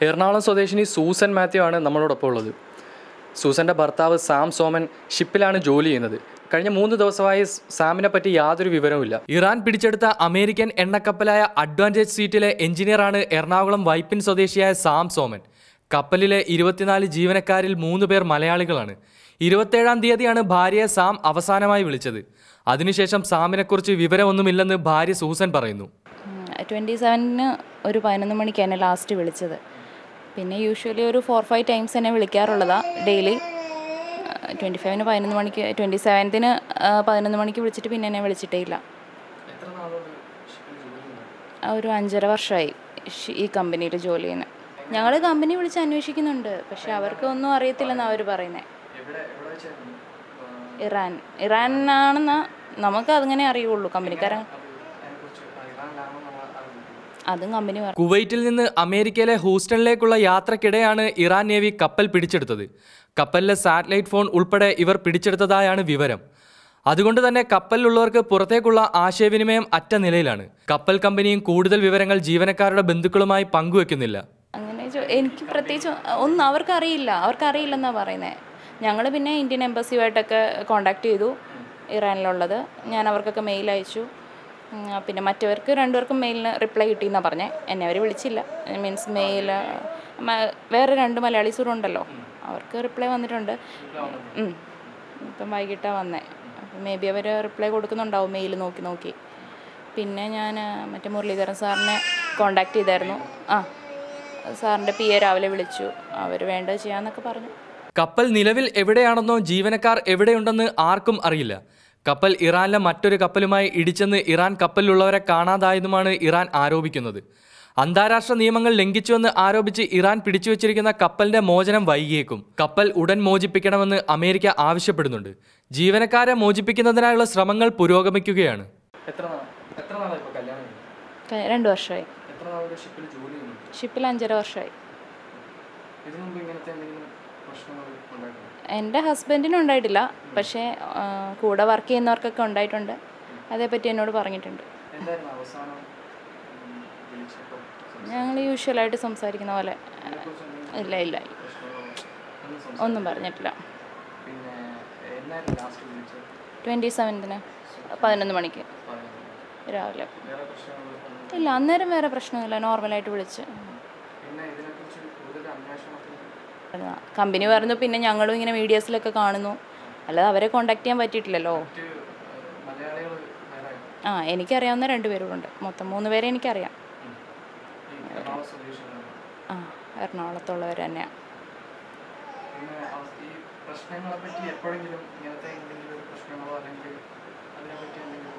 എറണാകുളം സ്വദേശിനി സൂസൻ മാത്യു ആണ് നമ്മളോടൊപ്പം ഉള്ളത് സൂസൻ്റെ ഭർത്താവ് സാം സോമൻ ഷിപ്പിലാണ് ജോലി ചെയ്യുന്നത് കഴിഞ്ഞ മൂന്ന് ദിവസമായി സാമിനെ പറ്റി യാതൊരു വിവരവുമില്ല ഇറാൻ പിടിച്ചെടുത്ത അമേരിക്കൻ എണ്ണക്കപ്പലായ അഡ്വാൻറ്റേജ് സീറ്റിലെ എഞ്ചിനീയറാണ് എറണാകുളം വൈപ്പിൻ സ്വദേശിയായ സാം സോമൻ കപ്പലിലെ ഇരുപത്തിനാല് ജീവനക്കാരിൽ മൂന്ന് പേർ മലയാളികളാണ് ഇരുപത്തേഴാം തീയതിയാണ് ഭാര്യയെ സാം അവസാനമായി വിളിച്ചത് അതിനുശേഷം സാമിനെക്കുറിച്ച് വിവരമൊന്നുമില്ലെന്ന് ഭാര്യ സൂസൻ പറയുന്നു ട്വൻറ്റി സെവനിന് ഒരു പതിനൊന്ന് മണിക്കാണ് ലാസ്റ്റ് വിളിച്ചത് പിന്നെ യൂഷ്വലി ഒരു ഫോർ ഫൈവ് ടൈംസ് എന്നെ വിളിക്കാറുള്ളതാണ് ഡെയിലി ട്വൻറ്റി ഫൈവിന് പതിനൊന്ന് മണിക്ക് ട്വൻറ്റി സെവൻത്തിന് പതിനൊന്ന് മണിക്ക് വിളിച്ചിട്ട് പിന്നെ എന്നെ വിളിച്ചിട്ടേ ഇല്ല ആ, ഒരു അഞ്ചര വർഷമായി ഷി- ഈ കമ്പനിയിൽ ജോലി ചെയ്യുന്നത് ഞങ്ങൾ കമ്പനി വിളിച്ച് അന്വേഷിക്കുന്നുണ്ട് പക്ഷെ അവർക്ക് ഒന്നും അറിയത്തില്ലെന്നാണ് അവർ പറയുന്നത് ഇറാൻ ഇറാനാണെന്നാ നമുക്ക് അതങ്ങനെ അറിയുള്ളൂ കമ്പനിക്കാരൻ അതും കമ്പനി പറഞ്ഞു കുവൈറ്റിൽ നിന്ന് അമേരിക്കയിലെ ഹൂസ്റ്റണിലേക്കുള്ള യാത്രക്കിടെയാണ് ഇറാൻ നേവി കപ്പൽ പിടിച്ചെടുത്തത് കപ്പലിലെ സാറ്റലൈറ്റ് ഫോൺ ഉൾപ്പെടെ ഇവർ പിടിച്ചെടുത്തതായാണ് വിവരം അതുകൊണ്ട് തന്നെ കപ്പലിലുള്ളവർക്ക് പുറത്തേക്കുള്ള ആശയവിനിമയം അറ്റ നിലയിലാണ് കപ്പൽ കമ്പനിയും കൂടുതൽ വിവരങ്ങൾ ജീവനക്കാരുടെ ബന്ധുക്കളുമായി പങ്കുവെക്കുന്നില്ല അങ്ങനെ ചോ- എനിക്ക് പ്രത്യേകിച്ച് ഒന്നും അവർക്കറിയില്ല അവർക്കറിയില്ലെന്നാണ് പറയുന്നത് ഞങ്ങൾ പിന്നെ ഇന്ത്യൻ എംബസിയുമായിട്ടൊക്കെ കോണ്ടാക്ട് ചെയ്തു ഇറാനിലുള്ളത് ഞാൻ അവർക്കൊക്കെ മെയിൽ അയച്ചു ഉം, പിന്നെ മറ്റവർക്ക് രണ്ടുപേർക്കും മെയിലിന് റിപ്ലൈ കിട്ടിയെന്നാണ് പറഞ്ഞത് എന്നെ അവർ വിളിച്ചില്ല മീൻസ് മെയിൽ വേറെ രണ്ട് മലയാളീസൂടെ ഉണ്ടല്ലോ അവർക്ക് റിപ്ലൈ വന്നിട്ടുണ്ട് ഉം. ഇപ്പം വൈകിട്ടാണ് വന്നേ അപ്പം മേ ബി അവർ റിപ്ലൈ കൊടുക്കുന്നുണ്ടാവും മെയിൽ നോക്കി നോക്കി പിന്നെ ഞാൻ മറ്റേ മുരളീധരൻ സാറിനെ കോണ്ടാക്ട് ചെയ്തായിരുന്നു ആ സാറിൻ്റെ പി എ രാവിലെ വിളിച്ചു അവർ വേണ്ടത് ചെയ്യാമെന്നൊക്കെ പറഞ്ഞു കപ്പൽ നിലവിൽ എവിടെയാണെന്നോ ജീവനക്കാർ എവിടെയുണ്ടെന്ന് ആർക്കും അറിയില്ല കപ്പൽ ഇറാനിലെ മറ്റൊരു കപ്പലുമായി ഇടിച്ചെന്ന് ഇറാൻ കപ്പലിലുള്ളവരെ കാണാതായതുമാണ് ഇറാൻ ആരോപിക്കുന്നത് അന്താരാഷ്ട്ര നിയമങ്ങൾ ലംഘിച്ചുവെന്ന് ആരോപിച്ച് ഇറാൻ പിടിച്ചുവച്ചിരിക്കുന്ന കപ്പലിന്റെ മോചനം വൈകിയേക്കും കപ്പൽ ഉടൻ മോചിപ്പിക്കണമെന്ന് അമേരിക്ക ആവശ്യപ്പെടുന്നുണ്ട് ജീവനക്കാരെ മോചിപ്പിക്കുന്നതിനായുള്ള ശ്രമങ്ങൾ പുരോഗമിക്കുകയാണ് എത്ര എത്ര നാളായി കല്യാണം ക- രണ്ട് വർഷമായി എത്ര നാളുടെ ഷിപ്പിൽ ജോലി ചെയ്യുന്നു ഷിപ്പിൽ അഞ്ചര വർഷമായി ഇതിനു മുമ്പ് ഇങ്ങനത്തെ എന്തെങ്കിലും പ്രശ്നങ്ങൾ ഉണ്ടായിട്ടുണ്ടോ എൻ്റെ ഹസ്ബൻഡിനും ഉണ്ടായിട്ടില്ല പക്ഷേ ആ, കൂടെ വർക്ക് ചെയ്യുന്നവർക്കൊക്കെ ഉണ്ടായിട്ടുണ്ട് അതേപ്പറ്റി എന്നോട് പറഞ്ഞിട്ടുണ്ട് എന്തായിരുന്നു അവസാനം വിളിച്ചപ്പോൾ ഞങ്ങൾ യൂഷ്വലായിട്ട് സംസാരിക്കുന്ന പോലെ ഇല്ല ഇല്ല ഒന്നും പറഞ്ഞിട്ടില്ല പിന്നെ എന്നായിരുന്നു ലാസ്റ്റ് വിളിച്ചത് ട്വൻറ്റി സെവൻത്തിന് പതിനൊന്ന് മണിക്ക് രാവിലെ വേറെ പ്രശ്നങ്ങൾ ഇല്ല അന്നേരം വേറെ പ്രശ്നമില്ല നോർമലായിട്ട് വിളിച്ച് പിന്നെ ഇതിനെക്കുറിച്ച് കൂടുതൽ അന്വേഷണത്തിന് കമ്പനി പറഞ്ഞു പിന്നെ ഞങ്ങളും ഇങ്ങനെ മീഡിയാസിലൊക്കെ കാണുന്നു അല്ലാതെ അവരെ കോണ്ടാക്ട് ചെയ്യാൻ പറ്റിയിട്ടില്ലല്ലോ മറ്റ് മലയാളികൾ വേറെ ആ എനിക്കറിയാവുന്ന രണ്ട് പേരുണ്ട് മൊത്തം മൂന്ന് പേരെ എനിക്കറിയാം ഈ എറണാകുളം സ്വദേശികളാണ് ആ എറണാകുളത്തുള്ളവർ തന്നെയാണ് പിന്നെ അവ- ഈ പ്രശ്നങ്ങളെ പറ്റി എപ്പോഴെങ്കിലും ഇങ്ങനത്തെ എന്തെങ്കിലും ഒരു പ്രശ്നങ്ങളോ അല്ലെങ്കിൽ അതിനെപ്പറ്റി എന്തെങ്കിലും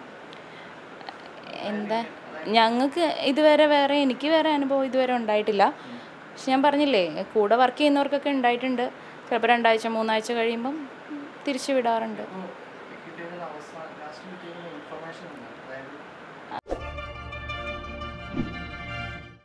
എന്താ ഞങ്ങൾക്ക് ഇതുവരെ വേറെ എനിക്ക് വേറെ അനുഭവം ഇതുവരെ ഉണ്ടായിട്ടില്ല പക്ഷെ ഞാൻ പറഞ്ഞില്ലേ കൂടെ വർക്ക് ചെയ്യുന്നവർക്കൊക്കെ ഉണ്ടായിട്ടുണ്ട് ചിലപ്പോൾ രണ്ടാഴ്ച മൂന്നാഴ്ച കഴിയുമ്പം തിരിച്ചു വിടാറുണ്ട് ഇപ്പോൾ കിട്ടിയതിൽ അവസാനം ലാസ്റ്റ് കിട്ടിയതിൽ ഇൻഫർമേഷൻ ഉണ്ട് അതായത്